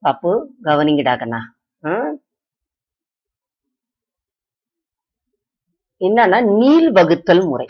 பாப்பு கவனிங்கடா கண்ணா ம்? என்னன்னா நீள் வகுத்தல் முறை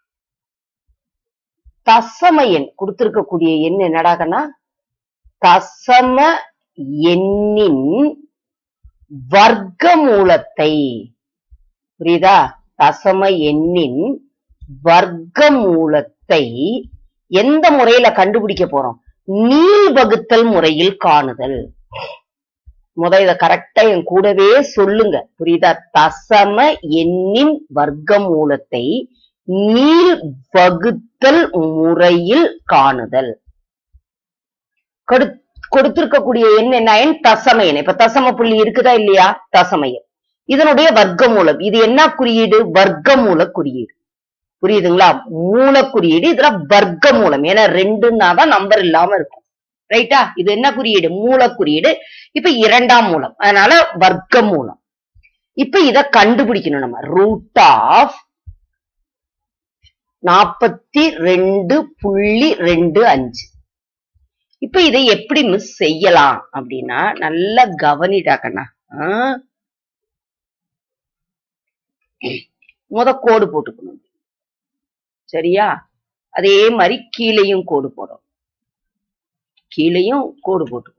தசம எண் கொடுத்திருக்கக்கூடிய எண் என்னடா கண்ணா தசம எண்ணின் வர்க்க மூலத்தை புரியுதா தசம எண்ணின் வர்க்க மூலத்தை எந்த முறையில கண்டுபிடிக்க போறோம் நீள் வகுத்தல் முறையில் காணுதல் முத இத கரெக்டா என் கூடவே சொல்லுங்க புரியுதா தசம எண்ணின் வர்க்க மூலத்தை நீள் வகுத்தல் முறையில் காணுதல் கொடு- கொடுத்திருக்கக்கூடிய எண் என்ன எண் தசம எண் இப்ப தசம புள்ளி இருக்குதா இல்லையா தசம எண் இதனுடைய வர்க்க மூலம் இது என்ன குறியீடு வர்க்க மூல குறியீடு புரியுதுங்களா மூல குறியீடு இதுல வர்க்க மூலம் ஏன்னா ரெண்டுன்னா தான் நம்பர் இல்லாம இருக்கும் ரைட்டா இது என்ன குறியீடு மூல குறியீடு இப்ப இரண்டாம் மூலம் அதனால வர்க்க மூலம் இப்ப இத கண்டுபிடிக்கணும் நம்ம ரூட் ஆஃப் நாற்பத்தி ரெண்டு புள்ளி ரெண்டு அஞ்சு இப்ப இதை எப்படி மிஸ் செய்யலாம் அப்படின்னா நல்லா கவனிடா கண்ணா ஆ? முத கோடு போட்டுக்கணும் சரியா அதே மாதிரி கீழேயும் கோடு போடும் கீழேயும் கோடு போட்டுக்கணும்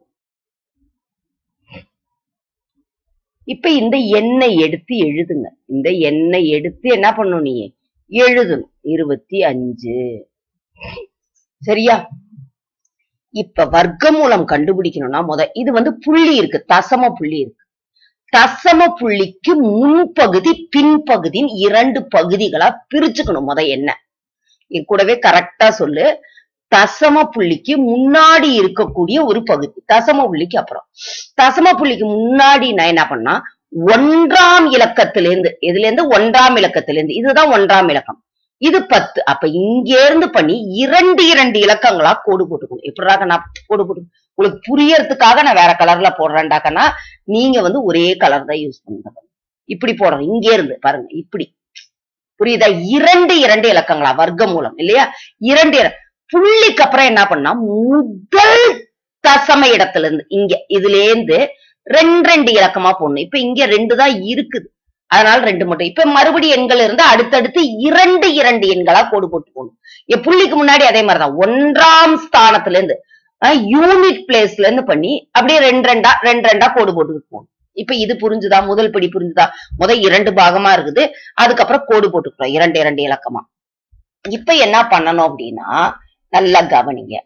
இப்ப இந்த எண்ணை எடுத்து எழுதுங்க இந்த எண்ணை எடுத்து என்ன பண்ணணும் நீ எழுதணும் இருபத்தி அஞ்சு சரியா இப்ப வர்க்க மூலம் கண்டுபிடிக்கணும்னா முத இது வந்து புள்ளி இருக்கு தசம புள்ளி இருக்கு தசம புள்ளிக்கு முன்பகுதி பின்பகுதியின் இரண்டு பகுதிகளா பிரிச்சுக்கணும் முத என்ன என் கூடவே கரெக்டா சொல்லு தசம புள்ளிக்கு முன்னாடி இருக்கக்கூடிய ஒரு பகுதி தசம புள்ளிக்கு அப்புறம் தசம புள்ளிக்கு முன்னாடி நான் என்ன பண்ணா ஒன்றாம் இலக்கத்திலிருந்து இதுல இருந்து ஒன்றாம் இலக்கத்திலிருந்து இதுதான் ஒன்றாம் இலக்கம் இது பத்து அப்ப இங்க இருந்து பண்ணி இரண்டு இரண்டு இலக்கங்களா கோடு போட்டுக்கணும் எப்படிறாக்க நான் கோடு போட்டு உங்களுக்கு புரியறதுக்காக நான் வேற கலர்ல போடுறேன்டாக்கன்னா நீங்க வந்து ஒரே கலர் தான் யூஸ் பண்ணுங்க இப்படி போடுறோம் இங்க இருந்து பாருங்க இப்படி புரியுதா இரண்டு இரண்டு இலக்கங்களா வர்க்க மூலம் இல்லையா இரண்டு இல- புள்ளிக்கு அப்புறம் என்ன பண்ணா முதல் தசம இடத்துல இருந்து இங்க இதுல இருந்து ரெண்டு ரெண்டு இலக்கமா போடணும் இப்ப இங்க ரெண்டு தான் இருக்குது அதனால ரெண்டு மட்டும் இப்ப மறுபடி எண்கள் இருந்து அடுத்தடுத்து இரண்டு இரண்டு எண்களா கோடு போட்டு போகணும் என் புள்ளிக்கு முன்னாடி அதே மாதிரிதான் ஒன்றாம் ஸ்தானத்துல இருந்து யூனிட் பிளேஸ்ல இருந்து பண்ணி அப்படியே ரெண்டு ரெண்டா ரெண்டு ரெண்டா கோடு போட்டு போகணும் இப்ப இது புரிஞ்சுதா முதல் படி புரிஞ்சுதா முத இரண்டு பாகமா இருக்குது அதுக்கப்புறம் கோடு போட்டுக்கிறோம் இரண்டு இரண்டு இலக்கமா இப்ப என்ன பண்ணணும் அப்படின்னா நல்லா கவனிங்க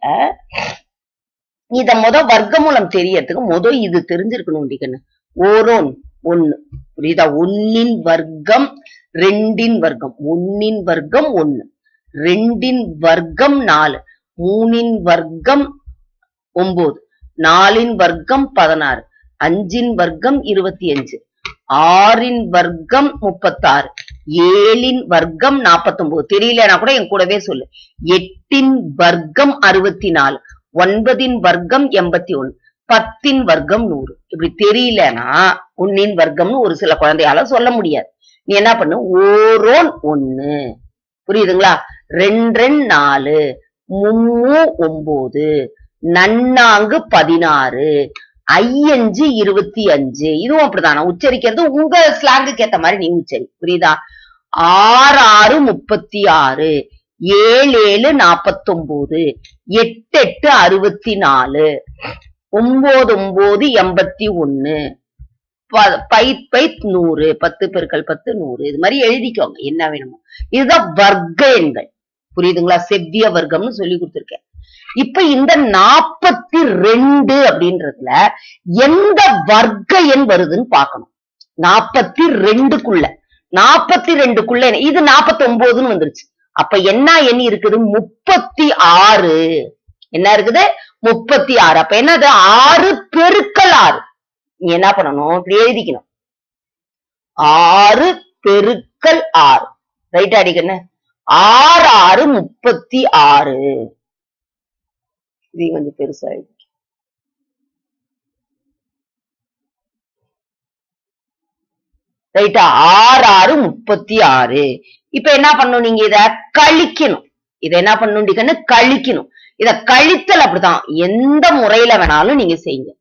இத முத வர்க்கமூலம் தெரியறதுக்கு முத இது தெரிஞ்சிருக்கணும் டிகன்னு ஓரோன் ஒண்ணு புரியுதா ஒன்னின் வர்க்கம் ரெண்டின் வர்க்கம் ஒன்னின் வர்க்கம் ஒண்ணு ரெண்டின் வர்க்கம் நாலு மூணின் வர்க்கம் ஒன்பது நாலின் வர்க்கம் பதினாறு அஞ்சின் வர்க்கம் இருபத்தி அஞ்சு ஆறின் வர்க்கம் முப்பத்தாறு ஏழின் வர்க்கம் நாப்பத்தொன்பது தெரியலனா கூட என் கூடவே சொல்லு எட்டின் வர்க்கம் அறுபத்தி நாலு ஒன்பதின் வர்க்கம் எண்பத்தி ஒண்ணு பத்தின் வர்க்கம் நூறு இப்படி தெரியலனா ஒன்னின் வர்க்கம்னு ஒரு சில குழந்தையால சொல்ல முடியாது நீ என்ன பண்ணு ஓரோன் ஒண்ணு புரியுதுங்களா ரெண்டு ரெண்டு நாலு மும்மூ ஒன்பது நன்னாங்கு பதினாறு ஐயஞ்சு இருபத்தி அஞ்சு இதுவும் அப்படிதான் நான் உச்சரிக்கிறது உங்க ஸ்லாங்குக்கு ஏத்த மாதிரி நீ உச்சரி புரியுதா ஆறு ஆறு முப்பத்தி ஆறு ஏழு ஏழு நாப்பத்தொன்பது எட்டு எட்டு அறுபத்தி நாலு ஒன்பது ஒன்பது எண்பத்தி ஒண்ணு ப- பை பை நூறு பத்து பெருக்கல் பத்து நூறு இது மாதிரி எழுதிக்கோங்க என்ன வேணுமோ இதுதான் வர்க்க எண்கள் புரியுதுங்களா செவ்விய வர்க்கம்னு சொல்லி கொடுத்திருக்கேன் இப்ப இந்த நாற்பத்தி ரெண்டு அப்படின்றதுல எந்த வர்க்க எண் வருதுன்னு பார்க்கணும் நாற்பத்தி ரெண்டுக்குள்ள நாற்பத்தி ரெண்டுக்குள்ள என்ன- இது நாற்பத்தி ஒன்பதுன்னு வந்துருச்சு அப்ப என்ன எண் இருக்குது முப்பத்தி ஆறு என்ன இருக்குது முப்பத்தி ஆறு அப்ப என்னது ஆறு பெருக்கல் ஆறு நீ என்ன பண்ணணும் இப்படி எழுதிக்கணும் ஆறு பெருக்கல் ஆறு ரைட் அடிக்கண்ணு ஆறு ஆறு முப்பத்தி ஆறு இது கொஞ்சம் பெருசா எழுதி ரைட்டா ஆறு ஆறு முப்பத்தி ஆறு இப்ப என்ன பண்ணணும் நீங்க இத கழிக்கணும் இத என்ன பண்ணணும் கழிக்கணும் இத கழித்தல் அப்படிதான் எந்த முறையில வேணாலும் நீங்க செய்யுங்க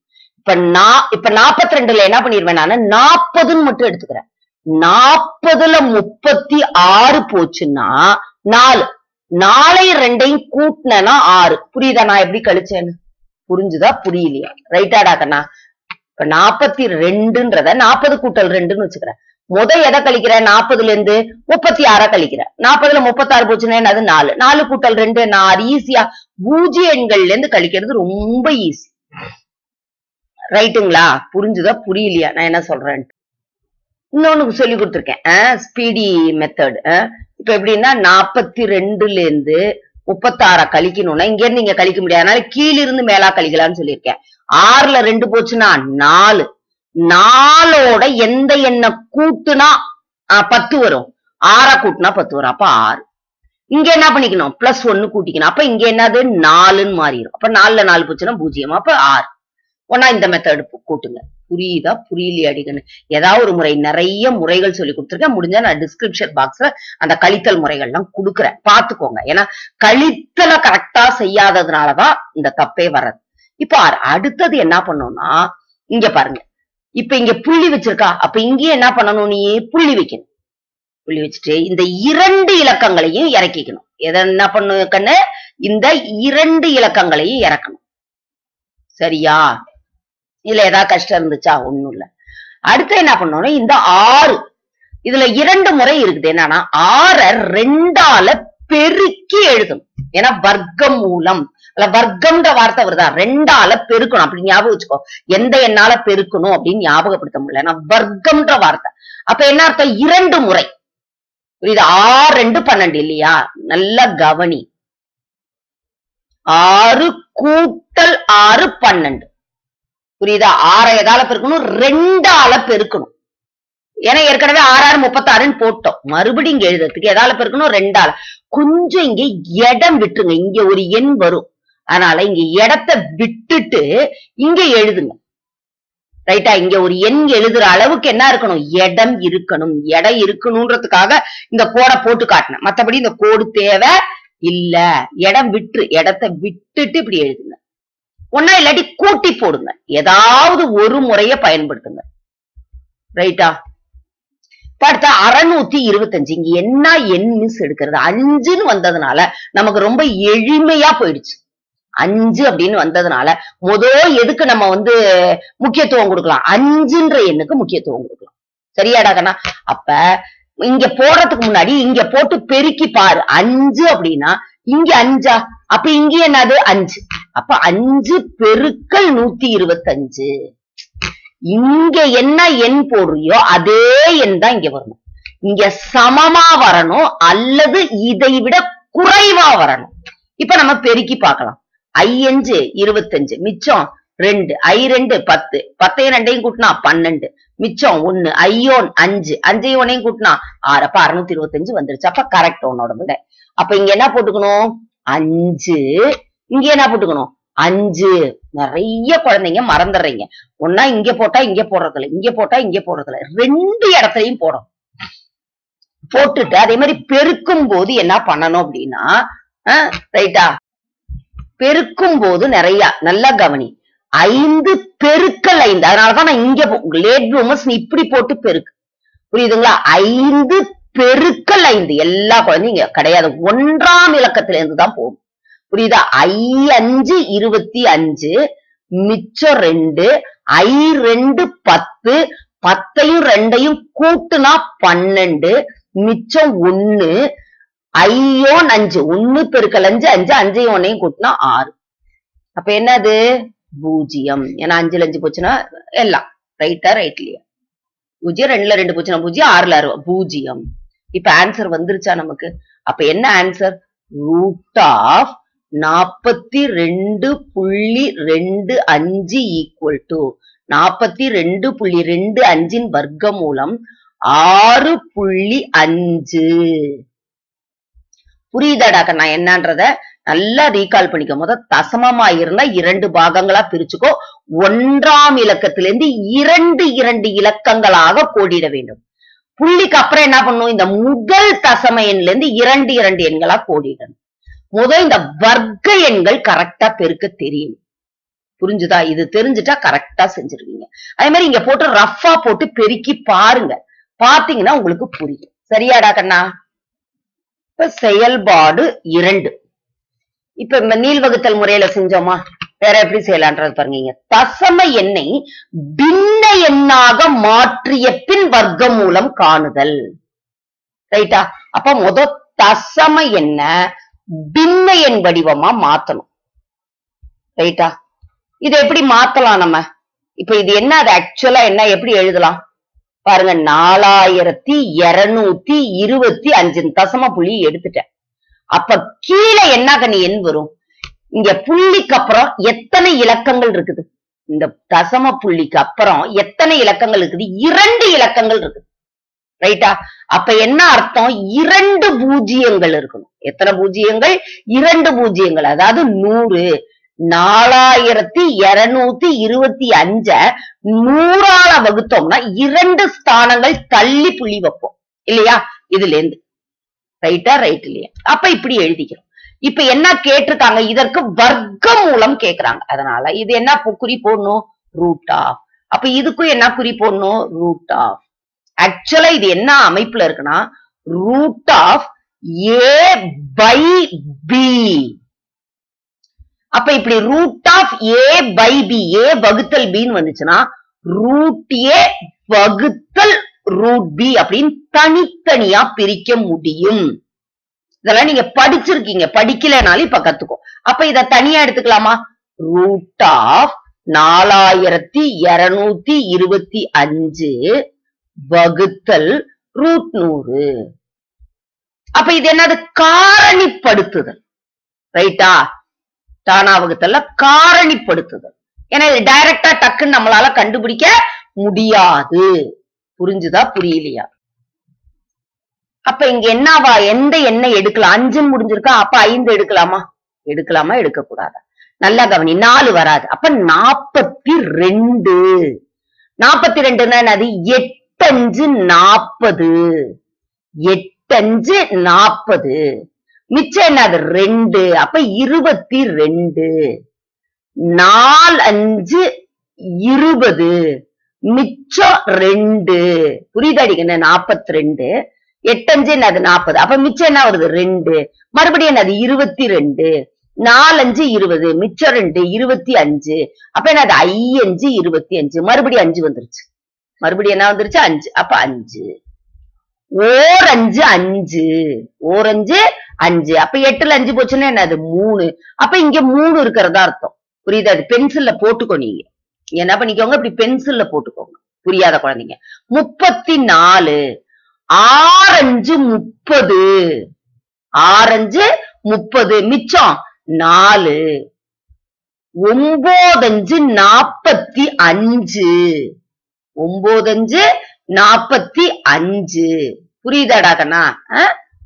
இப்ப நான் இப்ப நாற்பத்தி ரெண்டுல என்ன பண்ணிருவேன் நானு நாற்பதுன்னு மட்டும் எடுத்துக்கிறேன் நாற்பதுல முப்பத்தி ஆறு போச்சுன்னா நாலு நாளை ரெண்டையும் கூட்டினேன்னா ஆறு புரியுதா நான் எப்படி கழிச்சேன்னு புரிஞ்சுதா புரியலையா ரைட்டாடா கண்ணா இப்ப நாற்பத்தி ரெண்டுன்றத நாற்பது கூட்டல் ரெண்டுன்னு வச்சுக்கிறேன் முத எதை கழிக்கிறேன் நாற்பதுல இருந்து முப்பத்தி ஆறா கழிக்கிறேன் நாற்பதுல முப்பத்தாறு போச்சுன்னா என்னது நாலு நாலு கூட்டல் ரெண்டு நான் ஈஸியா பூஜ்ய எண்கள்ல இருந்து கழிக்கிறது ரொம்ப ஈஸி ரைட்டுங்களா புரிஞ்சுதா புரியலையா நான் என்ன சொல்றேன் இன்னொன்னு சொல்லி கொடுத்துருக்கேன் ஸ்பீடி மெத்தட் இப்ப எப்படின்னா நாற்பத்தி ரெண்டுல இருந்து முப்பத்தாற கழிக்கணும்னா இங்க இருந்து இங்க கழிக்க முடியாது அதனால கீழிருந்து மேலா கழிக்கலாம்னு சொல்லியிருக்கேன் ஆறுல ரெண்டு போச்சுன்னா நாலு நாலோட எந்த எண்ணை கூட்டுனா ஆஹ், பத்து வரும் ஆறா கூட்டுனா பத்து வரும் அப்ப ஆறு இங்க என்ன பண்ணிக்கணும் பிளஸ் ஒன்னு கூட்டிக்கணும் அப்ப இங்க என்னது நாலுன்னு மாறிடும் அப்ப நாலுல நாலு போச்சுன்னா பூஜ்ஜியம் அப்ப ஆறு ஒன்னா இந்த மெத்தட் கூட்டுங்க புரியுதா புரியலையா அடிக்கணும் ஏதாவது ஒரு முறை நிறைய முறைகள் சொல்லி கொடுத்துருக்கேன் முடிஞ்சா நான் டிஸ்கிரிப்ஷன் பாக்ஸ்ல அந்த கழித்தல் முறைகள்லாம் கொடுக்குறேன் பாத்துக்கோங்க ஏன்னா கழித்தலை கரெக்டா செய்யாததுனாலதான் இந்த தப்பே வர்றது இப்ப அ- அடுத்தது என்ன பண்ணணும்னா இங்க பாருங்க இப்ப இங்க புள்ளி வச்சிருக்கா அப்ப இங்கேயே என்ன பண்ணணும் நீ புள்ளி வைக்கணும் புள்ளி வச்சுட்டு இந்த இரண்டு இலக்கங்களையும் இறக்கிக்கணும் எதை என்ன பண்ணு கண்ணு இந்த இரண்டு இலக்கங்களையும் இறக்கணும் சரியா இதுல ஏதாவது கஷ்டம் இருந்துச்சா ஒண்ணும் இல்ல அடுத்து என்ன பண்ணணும் இந்த ஆறு இதுல இரண்டு முறை இருக்குது என்னன்னா ஆற ரெண்டால பெருக்கி எழுதணும் ஏன்னா வர்க்கம் மூலம் அல்ல வர்க்கம்ன்ற வார்த்தை வருதா ரெண்டால பெருக்கணும் அப்படி ஞாபகம் வச்சுக்கோ எந்த எண்ணால பெருக்கணும் அப்படின்னு ஞாபகப்படுத்த முடியல ஏன்னா வர்க்கம்ன்ற வார்த்தை அப்ப என்ன அர்த்தம் இரண்டு முறை புரியுது ஆறு ரெண்டு பன்னெண்டு இல்லையா நல்லா கவனி ஆறு கூட்டல் ஆறு பன்னெண்டு புரியுதா ஆறை எதால பெருக்கணும் ரெண்டால பெருக்கணும் ஏன்னா ஏற்கனவே ஆறாறு முப்பத்தாறுன்னு போட்டோம் மறுபடியும் இங்க எழுதுறதுக்கு எதால பெருக்கணும் ரெண்டால கொஞ்சம் இங்க இடம் விட்டுருங்க இங்க ஒரு எண் வரும் அதனால இங்க இடத்த விட்டுட்டு இங்க எழுதுங்க ரைட்டா இங்க ஒரு எண் எழுதுற அளவுக்கு என்ன இருக்கணும் இடம் இருக்கணும் இடம் இருக்கணும்ன்றதுக்காக இந்த கோடை போட்டு காட்டினேன் மத்தபடி இந்த கோடு தேவை இல்ல இடம் விட்டு இடத்த விட்டுட்டு இப்படி எழுதுங்க ஒன்னா இல்லாட்டி கூட்டி போடுங்க ஏதாவது ஒரு முறைய பயன்படுத்துங்க ரைட்டா இப்ப அடுத்த அறுநூத்தி இருபத்தஞ்சு இங்க என்ன எண் மிஸ் எடுக்கிறது அஞ்சுன்னு வந்ததுனால நமக்கு ரொம்ப எளிமையா போயிடுச்சு அஞ்சு அப்படின்னு வந்ததுனால முதல் எதுக்கு நம்ம வந்து முக்கியத்துவம் கொடுக்கலாம் அஞ்சுன்ற எண்ணுக்கு முக்கியத்துவம் கொடுக்கலாம் சரியாடா கண்ணா அப்ப இங்க போடுறதுக்கு முன்னாடி இங்க போட்டு பெருக்கி பாரு அஞ்சு அப்படின்னா இங்க அஞ்சா அப்ப இங்க என்னது அஞ்சு அப்ப அஞ்சு பெருக்கல் நூத்தி இருபத்தஞ்சு இங்க என்ன எண் போடுறியோ அதே எண் தான் இங்க வரணும் இங்க சமமா வரணும் அல்லது இதை விட குறைவா வரணும் இப்ப நம்ம பெருக்கி பார்க்கலாம் ஐ அஞ்சு இருபத்தஞ்சு மிச்சம் ரெண்டு ஐ ரெண்டு பத்து பத்தையும் ரெண்டையும் கூட்டினா பன்னெண்டு மிச்சம் ஒண்ணு ஐயோன் அஞ்சு அஞ்சையும் ஒன்னையும் கூட்டினா ஆறு அப்ப அறுநூத்தி இருபத்தஞ்சு வந்துருச்சு அப்ப கரெக்ட் உன்னோட விட அப்ப இங்க என்ன போட்டுக்கணும் அஞ்சு இங்க என்ன போட்டுக்கணும் அஞ்சு நிறைய குழந்தைங்க மறந்துடுறீங்க ஒன்னா இங்க போட்டா இங்க போடுறதில்ல இங்க போட்டா இங்க போடுறதில்ல ரெண்டு இடத்துலயும் போடும் போட்டுட்டு அதே மாதிரி பெருக்கும் போது என்ன பண்ணணும் அப்படின்னா ரைட்டா பெருக்கும் போது நிறைய நல்லா கவனி ஐந்து பெருக்கல் ஐந்து அதனாலதான் நான் இங்க லேட் ப்ளூமர்ஸ் நீ இப்படி போட்டு பெருக்கு புரியுதுங்களா ஐந்து பெருக்கல் ஐந்து எல்லா குழந்தைங்க கிடையாது ஒன்றாம் இலக்கத்துல இருந்து தான் போகும் புரியுதா ஐ அஞ்சு இருபத்தி அஞ்சு மிச்சம் ரெண்டு ஐ ரெண்டு பத்து பத்தையும் ரெண்டையும் கூட்டுனா பன்னெண்டு மிச்சம் ஒண்ணு ஐயோன் அஞ்சு ஒண்ணு பெருக்கல் அஞ்சு அஞ்சு அஞ்சையும் ஒன்னையும் கூட்டினா ஆறு அப்ப என்னது பூஜ்ஜியம் ஏன்னா அஞ்சுல அஞ்சு போச்சுன்னா எல்லாம் ரைட்டா ரைட்லயா பூஜ்ஜியம் ரெண்டுல ரெண்டு போச்சுன்னா பூஜ்ஜியம் ஆறுல அறுபது பூஜ்ஜியம் இப்ப ஆன்சர் வந்துருச்சா நமக்கு அப்ப என்ன ஆன்சர் ரூட் ஆஃப் நாற்பத்தி ரெண்டு புள்ளி ரெண்டு அஞ்சு ஈக்குவல் டு நாற்பத்தி ரெண்டு புள்ளி ரெண்டு அஞ்சின் வர்க்க மூலம் ஆறு புள்ளி அஞ்சு புரியுதாடாக்க நான் என்னன்றத நல்லா ரீகால் பண்ணிக்க முத தசமமா இருந்தா இரண்டு பாகங்களா பிரிச்சுக்கோ ஒன்றாம் இலக்கத்திலிருந்து இரண்டு இரண்டு இலக்கங்களாக கோடிட வேண்டும் புள்ளிக்கு அப்புறம் என்ன பண்ணும் இந்த முதல் தசம எண்ல இருந்து இரண்டு இரண்டு எண்களா கோடிடணும் முதல் இந்த வர்க்க எண்கள் கரெக்டா பெருக்க தெரியும் புரிஞ்சுதா இது தெரிஞ்சுட்டா கரெக்டா செஞ்சிருவீங்க அதே மாதிரி இங்க போட்டு ரஃபா போட்டு பெருக்கி பாருங்க பாத்தீங்கன்னா உங்களுக்கு புரியும் சரியாடா கண்ணா இப்ப செயல்பாடு இரண்டு இப்ப இந்த நீள்வகுத்தல் முறையில செஞ்சோமா வேற எப்படி செய்யலான்றது பாருங்க இங்க. தசம எண்ணை பின்ன எண்ணாக மாற்றிய பின் வர்க்க மூலம் காணுதல் ரைட்டா அப்ப முத தசம எண்ண பின்ன எண் வடிவமா மாத்தணும் ரைட்டா இதை எப்படி மாத்தலாம் நம்ம இப்ப இது என்ன அது ஆக்சுவலா என்ன எப்படி எழுதலாம் பாருங்க நாலாயிரத்தி இருநூத்தி இருபத்தி அஞ்சு தசம புள்ளி எடுத்துட்டேன் அப்ப கீழே என்ன கண்ணி எண் வரும் இங்க புள்ளிக்கு அப்புறம் எத்தனை இலக்கங்கள் இருக்குது இந்த தசம புள்ளிக்கு அப்புறம் எத்தனை இலக்கங்கள் இருக்குது இரண்டு இலக்கங்கள் இருக்குது ரைட்டா அப்ப என்ன அர்த்தம் இரண்டு பூஜ்ஜியங்கள் இருக்கணும் எத்தனை பூஜ்ஜியங்கள் இரண்டு பூஜ்ஜியங்கள் அதாவது நூறு நாலாயிரத்தி இருநூத்தி இருபத்தி அஞ்ச நூறால வகுத்தோம்னா இரண்டு ஸ்தானங்கள் தள்ளி புள்ளி வைப்போம் இல்லையா இதுல இருந்து ரைட்டா ரைட் இல்லையா அப்ப இப்படி எழுதிக்கிறோம் இப்ப என்ன கேட்டிருக்காங்க இதற்கு வர்க்க மூலம் கேக்குறாங்க அதனால இது என்ன பு- குறி போடணும் ரூட் ஆஃப் அப்ப இதுக்கும் என்ன குறி போடணும் ரூட் ஆஃப் ஆக்சுவலா இது என்ன அமைப்புல இருக்குன்னா root of A by B அப்ப இப்படி root of A by B A வகுத்தல் பின்னு வந்துச்சுன்னா ரூட் ஏ வகுத்தல் ரூட் பி அப்படின்னு தனித்தனியா பிரிக்க முடியும் இதெல்லாம் நீங்க படிச்சிருக்கீங்க படிக்கலைனாலும் இப்ப கத்துக்கோ அப்ப இத தனியா எடுத்துக்கலாமா ரூட் ஆஃப் நாலாயிரத்தி இருநூத்தி இருபத்தி அஞ்சு வகுத்தல் ரூட் நூறு அப்ப இது என்னது காரணிப்படுத்துதல் ரைட்டா தானா வகுத்தல்ல காரணிப்படுத்துதல் ஏன்னா இது டைரக்டா டக்குன்னு நம்மளால கண்டுபிடிக்க முடியாது புரிஞ்சுதா புரியலையா அப்ப இங்க என்னவா எந்த எண்ணெய் எடுக்கலாம் அஞ்சுன்னு முடிஞ்சிருக்கா அப்ப ஐந்து எடுக்கலாமா எடுக்கலாமா எடுக்க கூடாதா நல்லா கவனி நாலு வராது அப்ப நாப்பத்தி ரெண்டு நாப்பத்தி ரெண்டுன்னா என்னது எட்டஞ்சு நாப்பது எட்டஞ்சு நாப்பது மிச்சம் என்னது ரெண்டு அப்ப இருபத்தி ரெண்டு நாலு அஞ்சு இருபது மிச்சம் ரெண்டு புரியுதாடிங்க நாப்பத்தி ரெண்டு எட்டஞ்சு என்னது நாற்பது அப்ப மிச்சம் என்ன வருது ரெண்டு மறுபடியும் என்னது இருபத்தி ரெண்டு நாலஞ்சு இருபது மிச்சம் ரெண்டு இருபத்தி அஞ்சு அப்ப என்னது ஐயஞ்சு இருபத்தி அஞ்சு மறுபடியும் அஞ்சு வந்துருச்சு மறுபடியும் என்ன வந்துருச்சு அஞ்சு அப்ப அஞ்சு ஓரஞ்சு அஞ்சு ஓரஞ்சு அஞ்சு அப்ப எட்டுல அஞ்சு போச்சுன்னா என்னது மூணு அப்ப இங்க மூணு இருக்கிறதா அர்த்தம் புரியுதா அது பென்சில்ல போட்டுக்கோ நீங்க நீங்க என்ன பண்ணிக்கோங்க இப்படி பென்சில்ல போட்டுக்கோங்க புரியாத குழந்தைங்க முப்பத்தி நாலு ஆரஞ்சு முப்பது ஆரஞ்சு முப்பது மிச்சம் நாலு ஒன்பதஞ்சு நாப்பத்தி அஞ்சு ஒன்பதஞ்சு நாப்பத்தி அஞ்சு புரியுதாடா கண்ணா ஆ?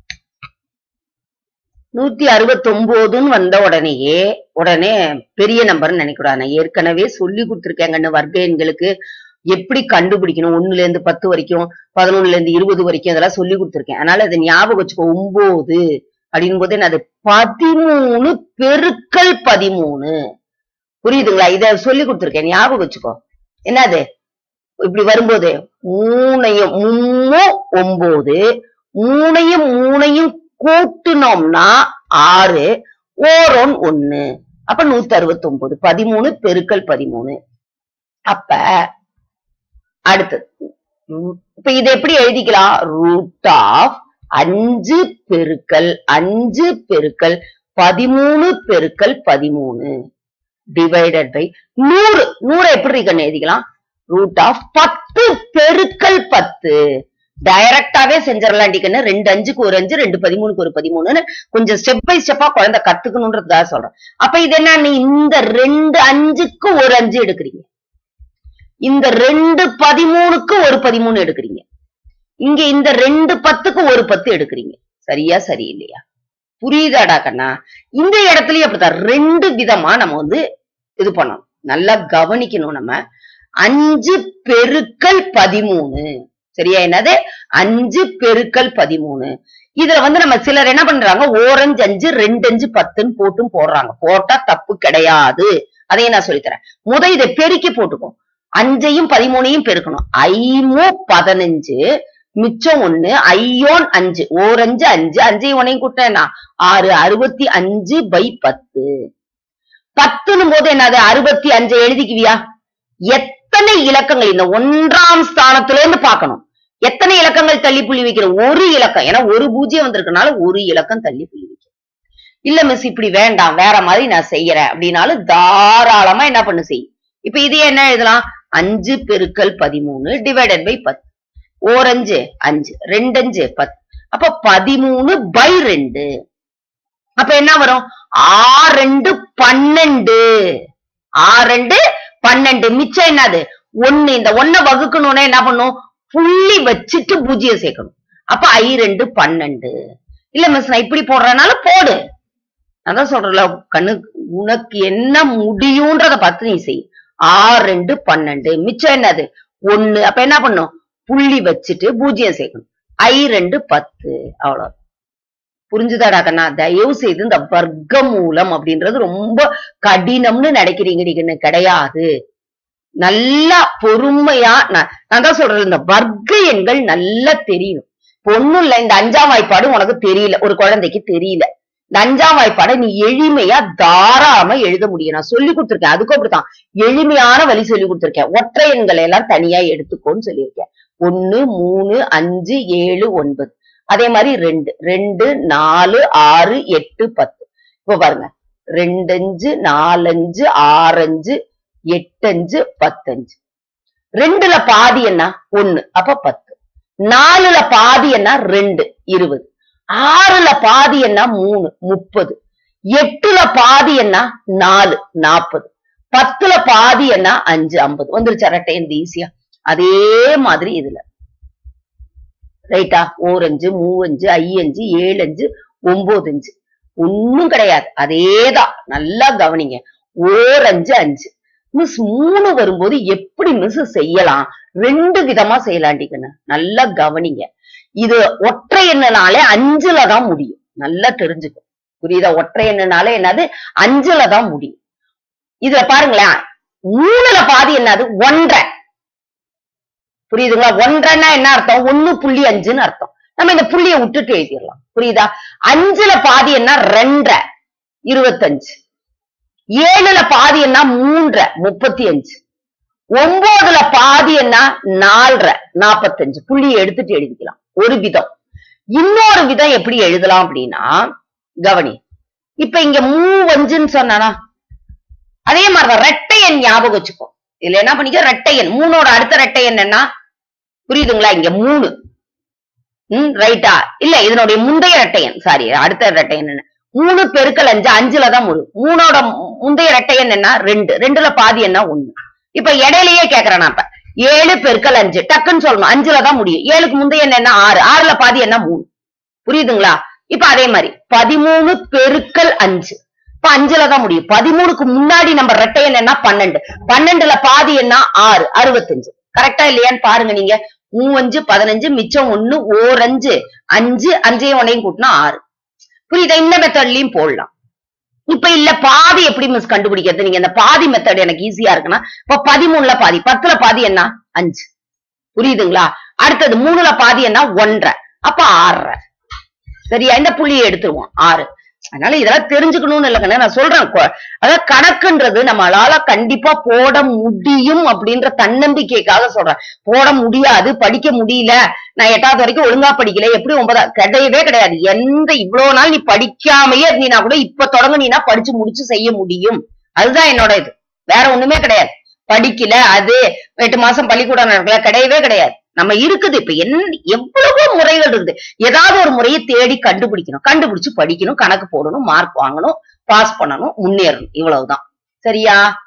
நூத்தி அறுபத்தி ஒன்பதுன்னு வந்த உடனேயே உடனே பெரிய நம்பர்னு நினைக்கூடாது நான் ஏற்கனவே சொல்லி கொடுத்துருக்கேங்கன்னு வர்க்க எண்களுக்கு எப்படி கண்டுபிடிக்கணும் ஒண்ணுல இருந்து பத்து வரைக்கும் பதினொன்னுல இருந்து இருபது வரைக்கும் அதெல்லாம் சொல்லி கொடுத்துருக்கேன் அதனால அதை ஞாபகம் வச்சுக்கோ ஒன்பது அப்படின் போது என்னது பதிமூணு பெருக்கல் பதிமூணு புரியுதுங்களா இத சொல்லி கொடுத்துருக்கேன் ஞாபகம் வச்சுக்கோ என்னது இப்படி வரும்போது மூணையும் மூணு ஒன்பது மூணையும் மூணையும் கூட்டுனோம்னா ஆறு ஓரோன் ஒண்ணு அப்ப நூத்தி அறுபத்தி ஒன்பது பதிமூணு பெருக்கல் பதிமூணு அப்ப அடுத்தது உம், இப்ப இதை எப்படி எழுதிக்கலாம் ரூட் ஆஃப் அஞ்சு பெருக்கல் அஞ்சு பெருக்கல் பதிமூணு பெருக்கல் பதிமூணு டிவைடட் பை நூறு நூறு எப்படி கண்ணு எழுதிக்கலாம் ரூட் ஆஃப் பத்து பெருக்கல் பத்து டைரக்டாவே செஞ்சிடலாம் கண்ணு ரெண்டு அஞ்சுக்கு ஒரு அஞ்சு ரெண்டு பதிமூணுக்கு ஒரு பதிமூணுன்னு கொஞ்சம் ஸ்டெப் பை ஸ்டெப்பா குழந்தை கத்துக்கணுன்றதுக்காக சொல்றேன் அப்ப இது என்ன நீ இந்த ரெண்டு அஞ்சுக்கு ஒரு அஞ்சு எடுக்கிறீங்க இந்த ரெண்டு பதிமூணுக்கு ஒரு பதிமூணு எடுக்கிறீங்க இங்க இந்த ரெண்டு பத்துக்கு ஒரு பத்து எடுக்கிறீங்க சரியா சரி இல்லையா புரியுதாடா கண்ணா இந்த இடத்துலயும் அப்படித்தான் ரெண்டு விதமா நம்ம வந்து இது பண்ணணும் நல்லா கவனிக்கணும் நம்ம அஞ்சு பெருக்கல் பதிமூணு சரியா என்னது அஞ்சு பெருக்கல் பதிமூணு இதுல வந்து நம்ம சிலர் என்ன பண்றாங்க ஓரஞ்சு அஞ்சு ரெண்டு அஞ்சு பத்துன்னு போட்டும் போடுறாங்க போட்டா தப்பு கிடையாது அதையும் நான் சொல்லித்தரேன் முத இதை பெருக்கி போட்டுக்கோ அஞ்சையும் பதிமூணையும் பெருக்கணும் ஐமு பதினஞ்சு மிச்சம் ஒண்ணு ஐயோன் அஞ்சு ஓரஞ்சு அஞ்சு அஞ்சையும் ஒன்னையும் கூட்டினா ஆறு அறுபத்தி அஞ்சு பை பத்து பத்துன்னு போது என்னது அறுபத்தி அஞ்சை எழுதிக்குவியா எத்தனை இலக்கங்கள் இந்த ஒன்றாம் ஸ்தானத்துல இருந்து பார்க்கணும் எத்தனை இலக்கங்கள் தள்ளி புள்ளி வைக்கிறோம் ஒரு இலக்கம் ஏன்னா ஒரு பூஜ்ஜியம் வந்திருக்கனால ஒரு இலக்கம் தள்ளி புள்ளி வைக்கிறோம் இல்ல மிஸ் இப்படி வேண்டாம் வேற மாதிரி நான் செய்யறேன் அப்படின்னாலும் தாராளமா என்ன பண்ணு செய் இப்ப இது என்ன எழுதலாம் அஞ்சு பெருக்கல் பதிமூணு டிவைடட் பை பத்து ஓரஞ்சு அஞ்சு ரெண்டஞ்சு பத்து அப்ப பதிமூணு பை ரெண்டு அப்ப என்ன வரும் ஆறு ரெண்டு பன்னெண்டு ஆறு ரெண்டு பன்னெண்டு மிச்சம் என்னது ஒண்ணு இந்த ஒன்ன வகுக்கணும்னா என்ன பண்ணும் புள்ளி வச்சுட்டு பூஜ்ஜியம் சேர்க்கணும் அப்ப ஐ ரெண்டு பன்னெண்டு இல்ல மிஸ் நான் இப்படி போடுறதுனால போடு அதான் சொல்றல கண்ணு உனக்கு என்ன முடியும்ன்றத பார்த்து நீ செய் ஆறு ரெண்டு பன்னெண்டு மிச்சம் என்னது ஒண்ணு அப்ப என்ன பண்ணும் புள்ளி வச்சுட்டு பூஜ்ஜியம் சேர்க்கணும் ஐ ரெண்டு பத்து அவ்வளவு புரிஞ்சுதாடா கண்ணா தயவு செய்து இந்த வர்க்க மூலம் அப்படின்றது ரொம்ப கடினம்னு நினைக்கிறீங்க நீங்க கிடையாது நல்லா பொறுமையா நான் நான் தான் சொல்றேன் இந்த வர்க்க எண்கள் நல்லா தெரியும் இப்ப ஒண்ணும் இல்ல இந்த அஞ்சாம் வாய்ப்பாடு உனக்கு தெரியல ஒரு குழந்தைக்கு தெரியல இந்த அஞ்சாம் வாய்ப்பாடை நீ எளிமையா தாராளமா எழுத முடியும் நான் சொல்லி கொடுத்திருக்கேன் அதுக்கும் அப்படித்தான் எளிமையான வழி சொல்லி கொடுத்திருக்கேன் ஒற்றை எண்களை எல்லாம் தனியா எடுத்துக்கோன்னு சொல்லியிருக்கேன் ஒன்னு மூணு அஞ்சு ஏழு ஒன்பது அதே மாதிரி ரெண்டு ரெண்டு நாலு ஆறு எட்டு பத்து இப்ப பாருங்க ரெண்டஞ்சு நாலஞ்சு ஆறஞ்சு எட்டஞ்சு பத்தஞ்சு ரெண்டுல பாதி என்ன ஒண்ணு அப்ப பத்து நாலுல பாதி என்ன ரெண்டு இருபது ஆறுல பாதி என்ன மூணு முப்பது எட்டுல பாதி என்ன நாலு நாற்பது பத்துல பாதி என்ன அஞ்சு ஐம்பது வந்துருச்சு ரெட்டை இந்த ஈஸியா அதே மாதிரி இதுல ரைட்டா ஓரஞ்சு மூவஞ்சு ஐயஞ்சு ஏழஞ்சு ஒன்பதஞ்சு ஒண்ணும் கிடையாது அதேதான் நல்லா கவனிங்க ஓரஞ்சு அஞ்சு மிஸ் மூணு வரும்போது எப்படி மிஸ் செய்யலாம் ரெண்டு விதமா செய்யலாண்டிக்கண்ணு நல்லா கவனிங்க இது ஒற்றை எண்ணனாலே அஞ்சுல தான் முடியும் நல்லா தெரிஞ்சுக்கும் புரியுதா ஒற்றை எண்ணனாலே என்னது அஞ்சுல தான் முடியும் இதுல பாருங்களேன் மூணுல பாதி என்னது ஒன்றரை புரியுதுங்களா ஒன்றரைன்னா என்ன அர்த்தம் ஒண்ணு புள்ளி அஞ்சுன்னு அர்த்தம் நம்ம இந்த புள்ளிய விட்டுட்டு எழுதிடலாம் புரியுதா அஞ்சுல பாதி என்ன ரெண்டரை இருபத்தஞ்சு ஏழுல பாதி என்ன மூன்றரை முப்பத்தி அஞ்சு ஒன்பதுல பாதி என்ன நாலரை நாப்பத்தஞ்சு புள்ளியை எடுத்துட்டு எழுதிக்கலாம் ஒரு விதம் இன்னொரு விதம் எப்படி எழுதலாம் அப்படின்னா கவனி இப்ப இங்க மூவஞ்சுன்னு சொன்னானா அதே மாதிரிதான் ரெட்டை எண் ஞாபகம் வச்சுக்கோ இதுல என்ன பண்ணிக்க ரெட்டை எண் மூணோட அடுத்த ரெட்டை எண் என்ன புரியுதுங்களா இங்க மூணு ம் ரைட்டா இல்ல இதனுடைய முந்தைய ரெட்டை எண் சாரி அடுத்த ரெட்டை எண் என்ன மூணு பெருக்கல் அஞ்சு அஞ்சுல தான் முழு மூணோட முந்தைய ரெட்டை எண் என்ன ரெண்டு ரெண்டுல பாதி என்ன ஒண்ணு இப்ப இடையிலேயே கேக்குறேன் நான் இப்ப ஏழு பெருக்கல் அஞ்சு டக்குன்னு சொல்லணும் அஞ்சுல தான் முடியும் ஏழுக்கு முந்தைய எண் என்ன ஆறு ஆறுல பாதி என்ன மூணு புரியுதுங்களா இப்ப அதே மாதிரி பதிமூணு பெருக்கல் அஞ்சு இப்ப அஞ்சுல தான் முடியும் பதிமூணுக்கு முன்னாடி நம்ம ரெட்டை எண் என்ன பன்னெண்டு பன்னெண்டுல பாதி என்ன ஆறு அறுபத்தஞ்சு கரெக்டா இல்லையான்னு பாருங்க நீங்க மூவஞ்சு பதினஞ்சு மிச்சம் ஒண்ணு ஓரஞ்சு அஞ்சு அஞ்சையும் ஒன்னையும் கூட்டினா ஆறு புரியுதா இந்த மெத்தட்லயும் போடலாம் இப்ப இல்ல பாதி எப்படி மிஸ் கண்டுபிடிக்கிறது நீங்க இந்த பாதி மெத்தட் எனக்கு ஈஸியா இருக்குன்னா இப்ப பதிமூணுல பாதி பத்துல பாதி என்ன அஞ்சு புரியுதுங்களா அடுத்தது மூணுல பாதி என்ன ஒன்றரை அப்ப ஆறரை சரியா இந்த புள்ளியை எடுத்துருவோம் ஆறு அதனால இதெல்லாம் தெரிஞ்சுக்கணும்னு இல்லைங்க நான் சொல்றேன் கொ- அதாவது கணக்குன்றது நம்மளால கண்டிப்பா போட முடியும் அப்படின்ற தன்னம்பிக்கைக்காக சொல்றேன் போட முடியாது படிக்க முடியல நான் எட்டாவது வரைக்கும் ஒழுங்கா படிக்கல எப்படி ஒன்பதா கிடையவே கிடையாது எந்த இவ்வளவு நாள் நீ படிக்காமையே இருந்தீனா கூட இப்ப தொடங்குனீனா படிச்சு முடிச்சு செய்ய முடியும் அதுதான் என்னோட இது வேற ஒண்ணுமே கிடையாது படிக்கல அது எட்டு மாசம் பள்ளிக்கூடம் நடக்கல கிடையவே கிடையாது நம்ம இருக்குது இப்ப என்ன எவ்வளவோ முறைகள் இருக்குது ஏதாவது ஒரு முறையை தேடி கண்டுபிடிக்கணும் கண்டுபிடிச்சு படிக்கணும் கணக்கு போடணும் மார்க் வாங்கணும் பாஸ் பண்ணணும் முன்னேறணும் இவ்வளவுதான் சரியா